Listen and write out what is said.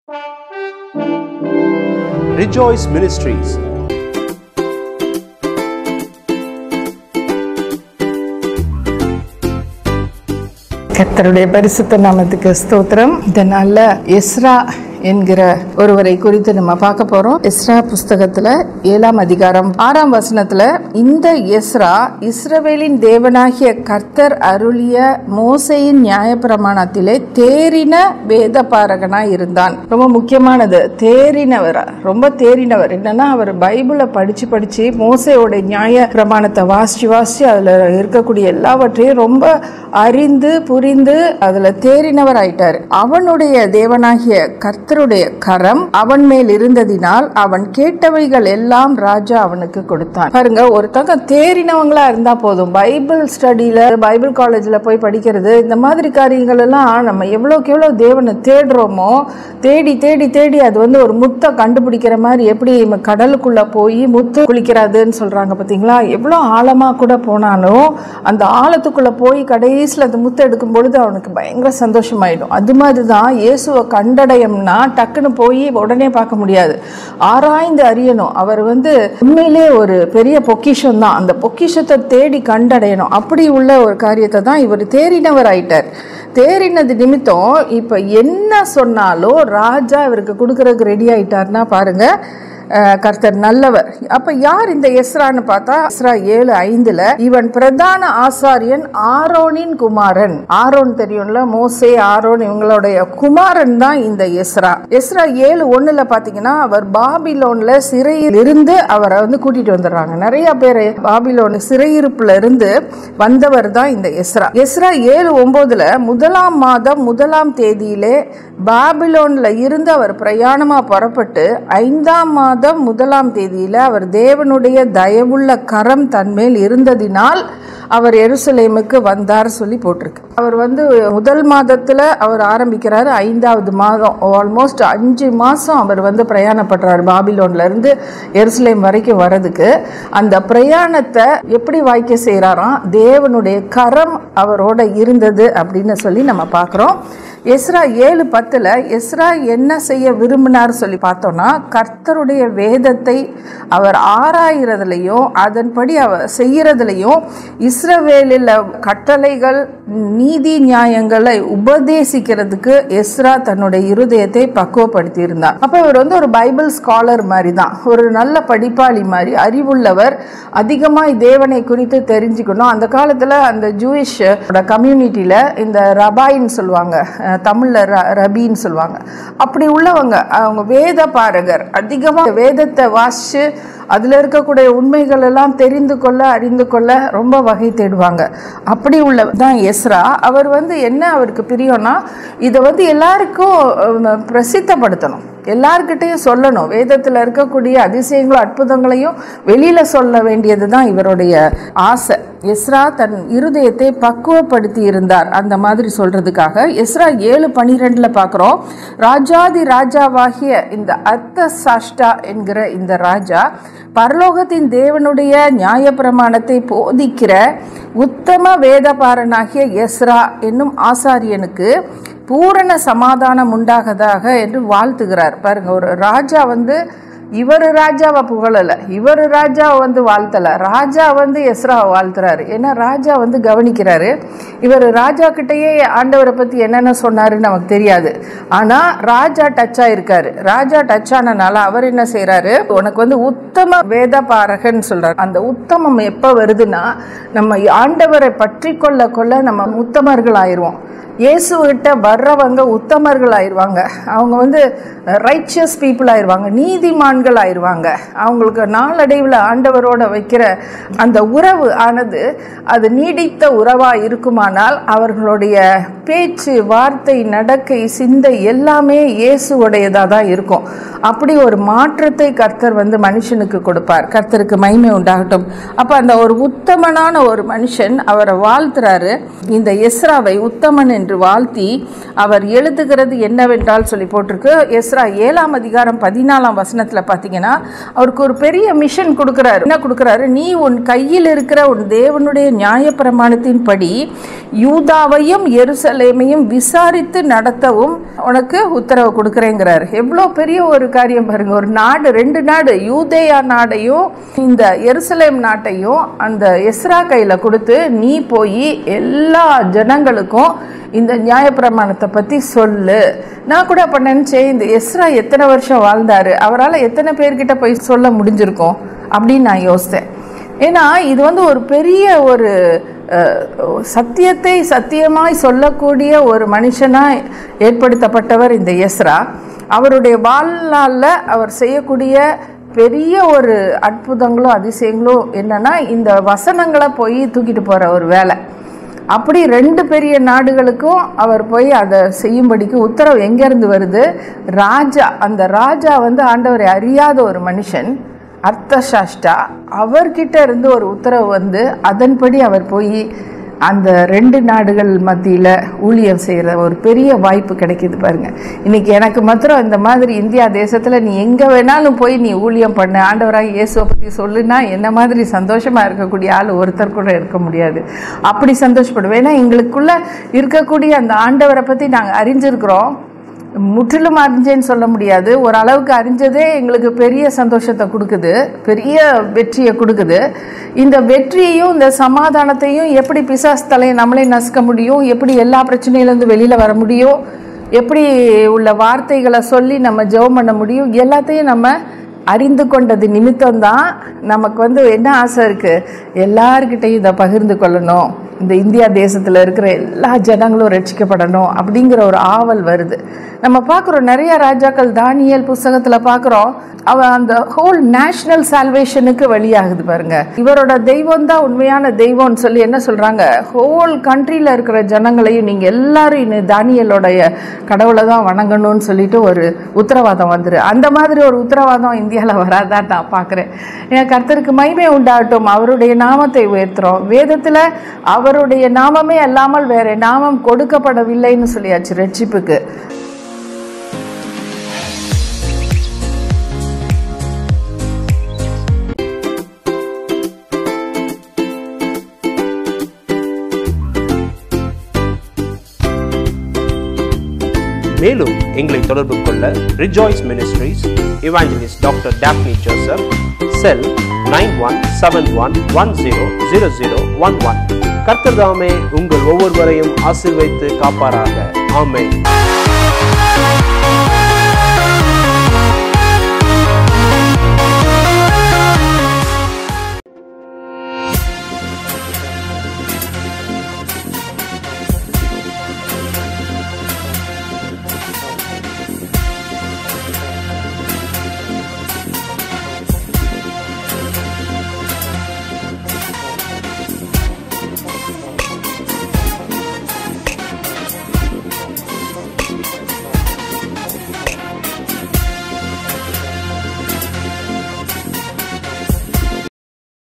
Rejoice Ministries. கர்த்தருடைய பரிசுத்த நாமத்துக்கு ஸ்தோத்திரம் இந்த நாள்ல எஸ்ரா என்கிற ஒருவரை குறித்து நம்ம பார்க்க போறோம் எஸ்ரா புஸ்தகத்துல ஏழாம் அதிகாரம் ஆறாம் வசனத்துல இந்த எஸ்ரா இஸ்ரவேலின் தேவனாகிய கர்த்தர் அருளிய மோசையின் நியாயப்பிரமாணத்திலே தேறின வேத பாரகனாய் இருந்தான் ரொம்ப முக்கியமானது தேறினவரா ரொம்ப தேறினவர் என்னன்னா அவர் பைபிளை படிச்சு படிச்சு மோசையோட நியாய பிரமாணத்தை வாசிச்சு வாசிச்சு அதுல இருக்கக்கூடிய எல்லாவற்றையும் ரொம்ப அறிந்து புரிந்து அதுல தேறினவர் ஆயிட்டாரு அவனுடைய தேவனாகிய கர்த்தருடைய கரம் அவன் மேல் இருந்ததினால் அவன் கேட்டவைகள் எல்லாம் ராஜா அவனுக்கு கொடுத்தான் பாருங்க ஒருத்தங்க தேறினவங்களா இருந்தா போதும் பைபிள் ஸ்டடியில பைபிள் காலேஜ்ல போய் படிக்கிறது இந்த மாதிரி காரியங்கள் எல்லாம் நம்ம எவ்வளவுக்கு எவ்வளவு தேவனை தேடுறோமோ தேடி தேடி தேடி அது வந்து ஒரு முத்தை கண்டுபிடிக்கிற மாதிரி எப்படி நம்ம கடலுக்குள்ள போய் முத்து குளிக்கிறதுன்னு சொல்றாங்க பாத்தீங்களா எவ்வளவு ஆழமா கூட போனாலும் அந்த ஆழத்துக்குள்ள போய் கடைசியில் அந்த முத்தை எடுக்கும் பொழுது அவனுக்கு பயங்கர சந்தோஷமாயிடும் அது மாதிரி தான் இயேசுவை கண்டடையம்னா டக்குன்னு போய் உடனே பார்க்க முடியாது ஆராய்ந்து அறியணும் அவர் வந்து உண்மையிலே ஒரு பெரிய பொக்கிஷம் தான் அந்த பொக்கிஷத்தை தேடி கண்டடையணும் அப்படி உள்ள ஒரு காரியத்தை தான் இவர் தேறினவர் ஆயிட்டார் தேறினது நிமித்தம் இப்போ என்ன சொன்னாலும் ராஜா இவருக்கு கொடுக்கறதுக்கு ரெடி ஆயிட்டார்னா பாருங்க அஹ் கர்த்தர் நல்லவர் அப்ப யார் இந்த எஸ்ரான்னு பார்த்தா எஸ்ரா ஏழு ஐந்துல இவன் பிரதான ஆசாரியன் ஆரோனின் குமாரன் ஆரோன் தெரியும்ல மோசே ஆரோன் இவங்களுடைய குமாரன் தான் இந்த எஸ்ரா எஸ்ரா ஏழு ஒண்ணுல பாத்தீங்கன்னா அவர் பாபிலோன்ல சிறையில் இருந்து அவரை வந்து கூட்டிட்டு வந்துடுறாங்க நிறைய பேர் பாபிலோன் சிறையிருப்புல இருந்து வந்தவர் தான் இந்த எஸ்ரா எஸ்ரா ஏழு ஒன்பதுல முதலாம் மாதம் முதலாம் தேதியிலே பாபிலோன்ல இருந்து அவர் பிரயாணமா புறப்பட்டு ஐந்தாம் மாதம் முதலாம் தேதியில அவர் தேவனுடைய தயவுள்ள கரம் தன்மேல் இருந்ததினால் அவர் எருசலேமுக்கு வந்தார் சொல்லி போட்டிருக்கு அவர் வந்து முதல் மாதத்துல அவர் ஆரம்பிக்கிறாரு ஐந்தாவது மாதம் ஆல்மோஸ்ட் அஞ்சு மாசம் அவர் வந்து பிரயாணப்படுறாரு பாபிலோன்ல இருந்து எருசலேம் வரைக்கும் வர்றதுக்கு அந்த பிரயாணத்தை எப்படி வாய்க்க செய்கிறாராம் தேவனுடைய கரம் அவரோட இருந்தது அப்படின்னு சொல்லி நம்ம பார்க்குறோம் எஸ்ரா ஏழு பத்தில் எஸ்ரா என்ன செய்ய விரும்பினார் சொல்லி பார்த்தோம்னா கர்த்தருடைய வேதத்தை அவர் ஆராயிறதுலையும் அதன்படி அவர் செய்யறதுலையும் இஸ்ரவேலில் கட்டளைகள் நீதி நியாயங்களை உபதேசிக்கிறதுக்கு எஸ்ரா தன்னுடைய இருதயத்தை பக்குவப்படுத்தி இருந்தார் அப்போ இவர் வந்து ஒரு பைபிள் ஸ்காலர் மாதிரி தான் ஒரு நல்ல படிப்பாளி மாதிரி அறிவுள்ளவர் அதிகமாக தேவனை குறித்து தெரிஞ்சுக்கணும் அந்த காலத்தில் அந்த ஜூயிஷ் கம்யூனிட்டியில் இந்த ரபாயின்னு சொல்லுவாங்க தமிழில் ர ரபின்னு சொல்லுவாங்க அப்படி உள்ளவங்க அவங்க வேத பாரகர் அதிகமாக வேதத்தை வாசித்து அதில் இருக்கக்கூடிய உண்மைகள் எல்லாம் தெரிந்து கொள்ள அறிந்து கொள்ள ரொம்ப வகை தேடுவாங்க அப்படி உள்ள தான் எஸ்ரா அவர் வந்து என்ன அவருக்கு பிரியம்னா இதை வந்து எல்லாருக்கும் அஹ், பிரசித்தப்படுத்தணும் எல்லார்கிட்டையும் சொல்லணும் வேதத்தில் இருக்கக்கூடிய அதிசயங்களும் அற்புதங்களையும் வெளியில் சொல்ல வேண்டியது தான் இவருடைய ஆசை எஸ்ரா தன் இருதயத்தை பக்குவப்படுத்தி இருந்தார் அந்த மாதிரி சொல்றதுக்காக எஸ்ரா ஏழு பனிரெண்டில் பார்க்குறோம் ராஜாதி ராஜாவாகிய இந்த அர்த்த சாஷ்டா என்கிற இந்த ராஜா பரலோகத்தின் தேவனுடைய நியாயப்பிரமாணத்தை போதிக்கிற உத்தம வேதபாரனாகிய எஸ்ரா என்னும் ஆசாரியனுக்கு பூரண சமாதானம் உண்டாகதாக என்று வாழ்த்துகிறார் பாருங்க ஒரு ராஜா வந்து இவர் ராஜாவை புகழலை இவர் ராஜாவை வந்து வாழ்த்தலை ராஜா வந்து எஸ்ராவை வாழ்த்துறாரு ஏன்னா ராஜா வந்து கவனிக்கிறாரு இவர் ராஜா கிட்டேயே ஆண்டவரை பற்றி என்னென்ன சொன்னாருன்னு நமக்கு தெரியாது ஆனால் ராஜா டச் ஆயிருக்காரு ராஜா டச் ஆனனால அவர் என்ன செய்கிறாரு உனக்கு வந்து உத்தம வேத பாரகன்னு சொல்கிறார் அந்த உத்தமம் எப்போ வருதுன்னா நம்ம ஆண்டவரை பற்றி கொள்ள கொள்ள நம்ம உத்தமர்கள் ஆயிடுவோம் இயேசுகிட்ட வர்றவங்க உத்தமர்கள் ஆயிடுவாங்க அவங்க வந்து ரைச்சியஸ் பீப்புள் ஆயிடுவாங்க நீதிமான்கள் ஆயிடுவாங்க அவங்களுக்கு நாளடைவில் ஆண்டவரோட வைக்கிற அந்த உறவு ஆனது அது நீடித்த உறவாக இருக்குமானால் அவர்களுடைய பேச்சு வார்த்தை நடக்கை சிந்தை எல்லாமே இயேசுவுடையதாக தான் இருக்கும் அப்படி ஒரு மாற்றத்தை கர்த்தர் வந்து மனுஷனுக்கு கொடுப்பார் கர்த்தருக்கு மகிமை உண்டாகட்டும் அப்போ அந்த ஒரு உத்தமனான ஒரு மனுஷன் அவரை வாழ்த்துறாரு இந்த எஸ்ராவை உத்தமன் என்று வாழ்த்தி அவர் எழுதுகிறது என்னவென்றால் சொல்லி போட்டிருக்கு எஸ்ரா ஏழாம் அதிகாரம் பதினாலாம் வசனத்தில் பார்த்தீங்கன்னா அவருக்கு ஒரு பெரிய மிஷன் கொடுக்குறாரு என்ன கொடுக்குறாரு நீ உன் கையில் இருக்கிற உன் தேவனுடைய நியாயப்பிரமாணத்தின்படி யூதாவையும் எருசலேமையும் விசாரித்து நடத்தவும் உனக்கு உத்தரவு கொடுக்குறேங்கிறாரு எவ்வளோ பெரிய ஒரு காரியம் பாருங்க ஒரு நாடு ரெண்டு நாடு யூதேயா நாடையும் இந்த எருசலேம் நாட்டையும் அந்த எஸ்ரா கையில் கொடுத்து நீ போய் எல்லா ஜனங்களுக்கும் இந்த நியாயப்பிரமாணத்தை பற்றி சொல்லு நான் கூட அப்போ நினச்சேன் இந்த எஸ்ரா எத்தனை வருஷம் வாழ்ந்தாரு அவரால் எத்தனை பேர்கிட்ட போய் சொல்ல முடிஞ்சிருக்கும் அப்படின்னு நான் யோசித்தேன் ஏன்னா இது வந்து ஒரு பெரிய ஒரு அஹ், சத்தியத்தை சத்தியமாய் சொல்லக்கூடிய ஒரு மனுஷனாக ஏற்படுத்தப்பட்டவர் இந்த எஸ்ரா அவருடைய வாழ்நாளில் அவர் செய்யக்கூடிய பெரிய ஒரு அற்புதங்களும் அதிசயங்களும் என்னன்னா இந்த வசனங்களை போய் தூக்கிட்டு போகிற ஒரு வேலை அப்படி ரெண்டு பெரிய நாடுகளுக்கும் அவர் போய் அதை செய்யும்படிக்கு உத்தரவு எங்கேருந்து வருது ராஜா அந்த ராஜா வந்து ஆண்டவரை அறியாத ஒரு மனுஷன் அர்த்தசாஷ்டா அவர்கிட்ட இருந்து ஒரு உத்தரவு வந்து அதன்படி அவர் போய் அந்த ரெண்டு நாடுகள் மத்தியில் ஊழியம் செய்கிற ஒரு பெரிய வாய்ப்பு கிடைக்கிது பாருங்க இன்னைக்கு எனக்கு மாத்திரம் இந்த மாதிரி இந்தியா தேசத்தில் நீ எங்கே வேணாலும் போய் நீ ஊழியம் பண்ண ஆண்டவராக இயேசுவை பற்றி சொல்லுனா என்ன மாதிரி சந்தோஷமாக இருக்கக்கூடிய ஆள் ஒருத்தர் கூட இருக்க முடியாது அப்படி சந்தோஷப்படுவேன் ஏன்னா எங்களுக்குள்ள இருக்கக்கூடிய அந்த ஆண்டவரை பற்றி நாங்கள் அறிஞ்சிருக்கிறோம் முற்றிலும் அறிஞ்சேன்னு சொல்ல முடியாது ஒரு அளவுக்கு அறிஞ்சதே எங்களுக்கு பெரிய சந்தோஷத்தை கொடுக்குது பெரிய வெற்றியை கொடுக்குது இந்த வெற்றியையும் இந்த சமாதானத்தையும் எப்படி பிசாஸ் தலையை நம்மளே நசுக்க முடியும் எப்படி எல்லா பிரச்சனையிலேருந்து வெளியில் வர முடியும் எப்படி உள்ள வார்த்தைகளை சொல்லி நம்ம ஜெபம் பண்ண முடியும் எல்லாத்தையும் நம்ம அறிந்து கொண்டது நிமித்தம்தான் நமக்கு வந்து என்ன ஆசை இருக்குது எல்லார்கிட்டையும் இதை பகிர்ந்து கொள்ளணும் இந்த இந்தியா தேசத்தில் இருக்கிற எல்லா ஜனங்களும் ரட்சிக்கப்படணும் அப்படிங்கிற ஒரு ஆவல் வருது நம்ம பார்க்குறோம் நிறைய ராஜாக்கள் தானியல் புஸ்தகத்தில் பார்க்குறோம் அவன் அந்த ஹோல் நேஷ்னல் சால்வேஷனுக்கு வழியாகுது பாருங்க இவரோட தெய்வம் தான் உண்மையான தெய்வம்னு சொல்லி என்ன சொல்கிறாங்க ஹோல் கண்ட்ரியில் இருக்கிற ஜனங்களையும் நீங்கள் எல்லாரும் இனி தானியலோடைய கடவுளை தான் வணங்கணும்னு சொல்லிட்டு ஒரு உத்தரவாதம் வந்துரு அந்த மாதிரி ஒரு உத்தரவாதம் இந்தியாவில் வராதான் நான் பார்க்குறேன் என் கர்த்தருக்கு மகிமை உண்டாகட்டும் அவருடைய நாமத்தை உயர்த்துறோம் வேதத்தில் அவருடைய நாமமே அல்லாமல் வேற நாமம் கொடுக்கப்படவில்லைன்னு சொல்லியாச்சு ரட்சிப்புக்கு மேலும் எங்களை தொடர்பு கொள்ள Rejoice Ministries evangelist doctor Daphne Joseph cell nine one seven one one zero zero zero one one கர்த்தர் தாமே உங்கள் ஒவ்வொருவரையும் ஆசீர்வைத்து காப்பாராக ஆமென்